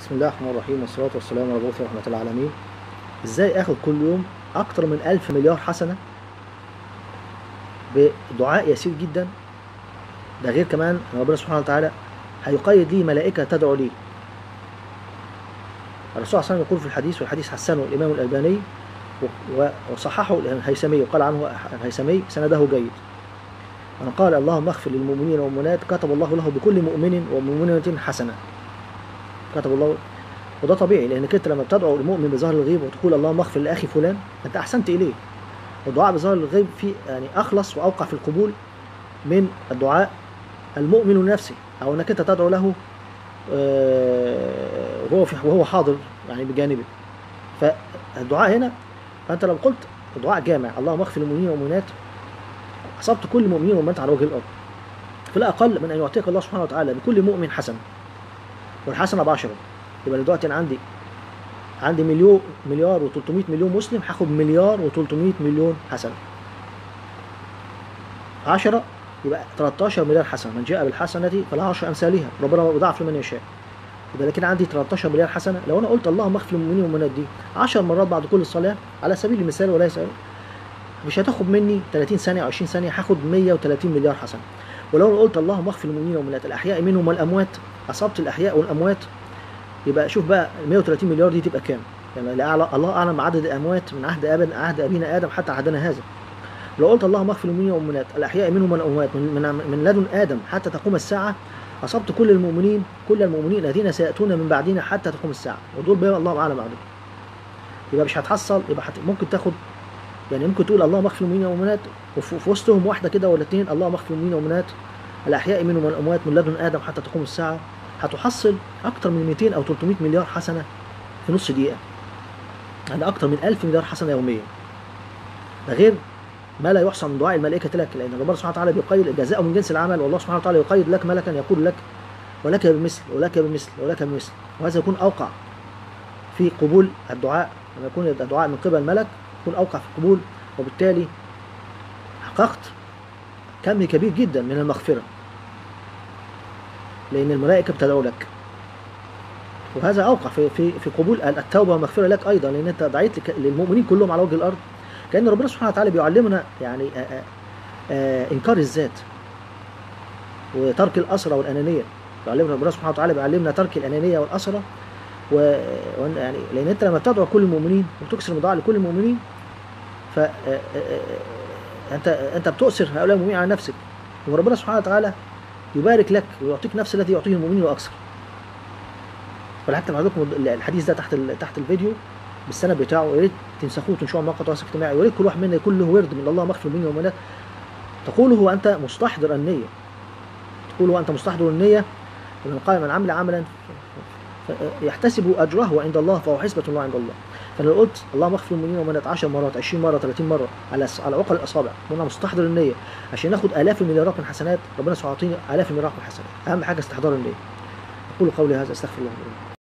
بسم الله الرحمن الرحيم والصلاة والسلام على رسول رحمة العالمين ازاي اخد كل يوم اكتر من الف مليار حسنة بدعاء يسير جدا ده غير كمان ان ربنا سبحانه وتعالى هيقيد لي ملائكة تدعو لي الرسول صلى الله عليه وسلم يقول في الحديث والحديث حسنه الامام الالباني و- وصححه الهيثمي وقال عنه الهيثمي سنده جيد من قال اللهم اغفر للمؤمنين والمؤمنات كتب الله له بكل مؤمن ومؤمنة حسنة كتب الله وده طبيعي لانك انت لما بتدعو المؤمن بظهر الغيب وتقول اللهم اغفر لاخي فلان انت احسنت اليه والدعاء بظهر الغيب فيه يعني اخلص واوقع في القبول من الدعاء المؤمن لنفسه او انك انت تدعو له آه، وهو في وهو حاضر يعني بجانبك فالدعاء هنا فانت لو قلت دعاء جامع اللهم اغفر للمؤمنين والمؤمنات اصبت كل مؤمن ومؤمنات على وجه الارض فلا اقل من ان يعطيك الله سبحانه وتعالى بكل مؤمن حسنه والحسنه بعشره يبقى دلوقتي انا عندي عندي مليون مليار و300 مليون مسلم هاخد مليار و300 مليون حسنه 10 يبقى 13 مليار حسنه من جاء بالحسنه فلها عشر امثالها ربنا يضاعف لمن يشاء يبقى لكن عندي 13 مليار حسنه لو انا قلت اللهم اغفر للمؤمنين والمؤمنات دي 10 مرات بعد كل صلاه على سبيل المثال وليس مش هتاخد مني 30 ثانيه او 20 ثانيه هاخد 130 مليار حسنه ولو انا قلت اللهم اغفر للمؤمنين والمؤمنات الاحياء منهم والاموات اصبت الاحياء والاموات يبقى شوف بقى 130 مليار دي تبقى كام؟ يعني لا أعلى الله اعلم عدد الاموات من عهد ابن عهد ابينا ادم حتى عهدنا هذا. لو قلت اللهم اغفر للمؤمنين والمؤمنات الاحياء منهم والاموات من, من من لدن ادم حتى تقوم الساعه اصبت كل المؤمنين كل المؤمنين الذين سياتون من بعدنا حتى تقوم الساعه ودول بقى الله اعلم عددهم. يبقى مش هتحصل يبقى حت... ممكن تاخد يعني ممكن تقول اللهم اغفر للمؤمنين والمؤمنات وفي في وسطهم واحده كده ولا اتنين اللهم اغفر للمؤمنين والمؤمنات الاحياء منهم والاموات من لدن ادم حتى تقوم الساعه هتحصل اكتر من 200 او 300 مليار حسنه في نص دقيقه يعني اكتر من 1000 مليار حسنه يوميا ده غير ما لا يحصى من دعاء الملائكه لك لان ربنا سبحانه وتعالى بيقيد الجزاء من جنس العمل والله سبحانه وتعالى يقيد لك ملكا يقول لك ولك بمثل ولك بمثل ولك بمثل وهذا يكون اوقع في قبول الدعاء لما يكون الدعاء من قبل ملك يكون اوقع في القبول وبالتالي حققت كم كبير جدا من المغفره لان الملائكه بتدعو لك وهذا اوقع في في في قبول التوبه والمغفره لك ايضا لان انت دعيت لك- للمؤمنين كلهم على وجه الارض كان ربنا سبحانه وتعالى بيعلمنا يعني آآ آآ آآ انكار الذات وترك الاسره والانانيه بيعلمنا ربنا سبحانه وتعالى بيعلمنا ترك الانانيه والاسره و وإن- يعني لان انت لما بتدعو كل المؤمنين وتكسر الدعاء لكل المؤمنين ف آآ آآ انت انت بتؤثر هؤلاء المؤمنين على نفسك وربنا سبحانه وتعالى يبارك لك ويعطيك نفس الذي يعطيه المؤمنين واكثر فلحقت لكم الحديث ده تحت ال- تحت الفيديو بالسند بتاعه ويا ريت تنسخوه وتنشروه على مواقع التواصل الاجتماعي ويا ريت كل واحد منا يكون له ورد من الله مغفر مني ومنات تقوله وانت مستحضر النيه تقوله وانت مستحضر النيه ومن قال من عمل عملا ف- يحتسب اجره عند الله فهو حسبه الله عند الله فانا لو قلت اللهم اغفر للمؤمنين ومنات 10 مرات 20 مره 30 مره على على عقل الاصابع وانا مستحضر النيه عشان ناخد الاف المليارات من حسنات ربنا سبحانه يعطيني الاف المليارات من حسنات اهم حاجه استحضار النيه اقول قولي هذا استغفر الله لي ولكم.